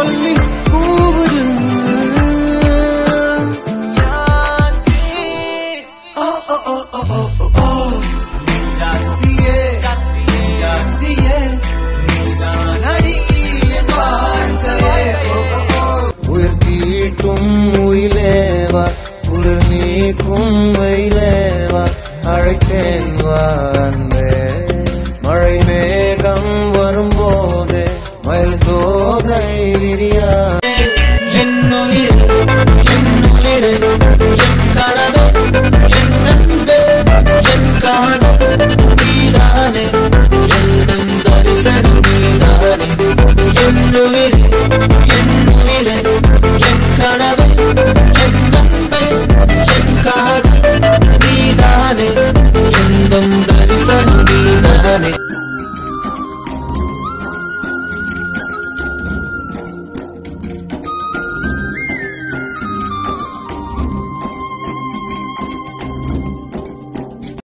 சொல்லி கூவுது யாத்தே ஓ ஓ ஓ ஓ ஓ ஓ ஓ யாத்தியே யாத்தியே நீதானடி என் வாழ்க்கையே ஓ ஓ ஓ உயர்த்தீட்டும் உயிலேவா குளிர் நீக்கும் வெயிலேவா அழைத்தேன் வா அன்பே